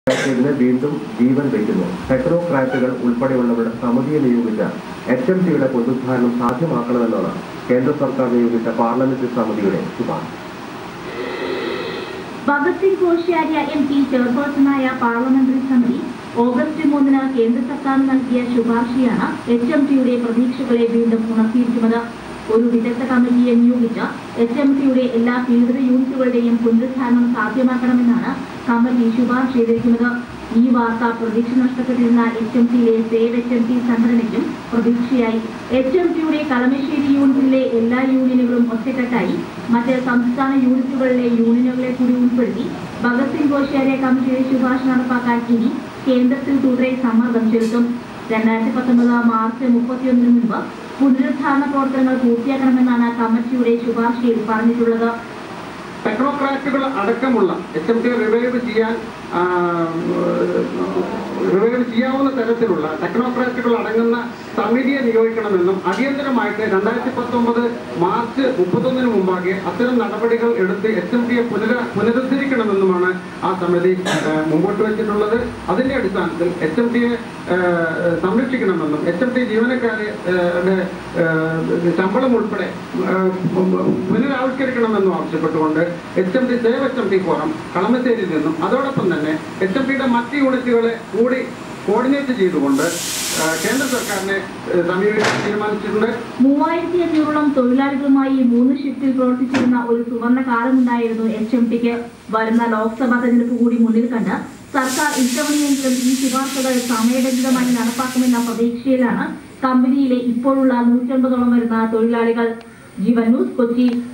ഇതിന് വീണ്ടും ജീവൻ വയ്ക്കുന്നു ടെക്നോക്രാറ്റുകൾ ഉൾപ്പെടെയുള്ളവരുടെ സമിതിയെ നിയോഗിച്ച എച്ച് എം ടിയുടെ പുനരുദ്ധാരണം സാധ്യമാക്കണമെന്നാണ് കേന്ദ്ര സർക്കാർ നിയോഗിച്ച പാർലമെന്ററി സമിതിയുടെ ശുപാർശ ഭഗത് സിംഗ് കോശ്യാര്യ എം പി ചെയർപേഴ്സണായ പാർലമെന്ററി സമിതി ഓഗസ്റ്റ് മൂന്നിന് കേന്ദ്ര സർക്കാർ നൽകിയ ശുപാർശയാണ് എച്ച് എം ടിയുടെ പ്രതീക്ഷകളെ വീണ്ടും ഉണർത്തിയിരിക്കുന്നത് ഒരു വിദഗ്ധ കമ്മിറ്റിയെ നിയോഗിച്ച് എച്ച് എം ടിയുടെ എല്ലാ പീഡിത യൂണിറ്റുകളുടെയും പുനരുദ്ധാരണം സാധ്യമാക്കണമെന്നാണ് കമ്മിറ്റി ശുപാർശ ചെയ്തിരിക്കുന്നത് ഈ വാർത്ത പ്രതീക്ഷ നഷ്ടപ്പെട്ടിരുന്ന എച്ച് എം ടിയിലെ സേവ് എച്ച് എം ടി സംഘടനയ്ക്കും പ്രതീക്ഷയായി എച്ച് എം ടിയുടെ കളമശ്ശേരി യൂണിറ്റിലെ എല്ലാ യൂണിയനുകളും ഒറ്റക്കെട്ടായി മറ്റ് സംസ്ഥാന യൂണിറ്റുകളിലെ യൂണിയനുകളെ കൂടി ഉൾപ്പെടുത്തി ഭഗത് സിംഗ് കോശ്യാര്യ കമ്മിറ്റിയുടെ ശുപാർശ നടപ്പാക്കാൻ ഇനി കേന്ദ്രത്തിൽ തുടരെ സമ്മർദ്ദം ചെലുത്തും രണ്ടായിരത്തി പത്തൊമ്പത് മാർച്ച് മുപ്പത്തിയൊന്നിന് മുൻപ് പുനരുദ്ധാരണ പ്രവർത്തനങ്ങൾ പൂർത്തിയാക്കണമെന്നാണ് കമ്മിറ്റിയുടെ ശുപാർശയിൽ പറഞ്ഞിട്ടുള്ളത് ടെക്നോക്രാറ്റുകൾ അടക്കമുള്ള എച്ച് എം ടി റിവൈവ് ചെയ്യാൻ റിവൈവ് ചെയ്യാവുന്ന തരത്തിലുള്ള ടെക്നോക്രാറ്റുകൾ അടങ്ങുന്ന സമിതിയെ നിയോഗിക്കണമെന്നും അടിയന്തരമായിട്ട് രണ്ടായിരത്തി പത്തൊമ്പത് മാർച്ച് മുപ്പത്തൊന്നിന് മുമ്പാകെ അത്തരം നടപടികൾ എടുത്ത് എച്ച് എം ടിയെ പുനര പുനരുദ്ധരിക്കണമെന്നുമാണ് ആ സമിതി ആ, മുമ്പോട്ട് വെച്ചിട്ടുള്ളത് അതിന്റെ അടിസ്ഥാനത്തിൽ എച്ച് എം ടിയെ സംരക്ഷിക്കണമെന്നും എച്ച് എം ടി ജീവനക്കാരെ ആ, ടെ, ആ, ശമ്പളം ഉൾപ്പെടെ ആ, പുനരാവിഷ്കരിക്കണമെന്നും ആവശ്യപ്പെട്ടുകൊണ്ട് H M T save H M T forum കളമശ്ശേരിയിൽ നിന്നും അതോടൊപ്പം തന്നെ എച്ച് എം ടിയുടെ മറ്റ് യൂണിറ്റുകളെ കൂടി കോർഡിനേറ്റ് ചെയ്തുകൊണ്ട് ആ, കേന്ദ്ര സർക്കാരിനെ ആ, സമീപിക്കാൻ തീരുമാനിച്ചിട്ടുണ്ട് മൂവായിരത്തി അഞ്ഞൂറോളം തൊഴിലാളികളുമായി മൂന്ന് ഷിഫ്റ്റിൽ പ്രവർത്തിച്ചിരുന്ന ഒരു സുവർണ കാലമുണ്ടായിരുന്നു എച്ച് എം ടിക്ക് വരുന്ന ലോക്സഭാ തെരഞ്ഞെടുപ്പ് കൂടി മുന്നിൽ കണ്ട് സർക്കാർ ഇത്തവണയെങ്കിലും ഈ ശുപാർശകൾ സമയബന്ധിതമായി നടപ്പാക്കുമെന്ന പ്രതീക്ഷയിലാണ് കമ്പനിയിലെ ഇപ്പോഴുള്ള നൂറ്റമ്പതോളം വരുന്ന തൊഴിലാളികൾ ജീവൻ ന്യൂസ് കൊച്ചി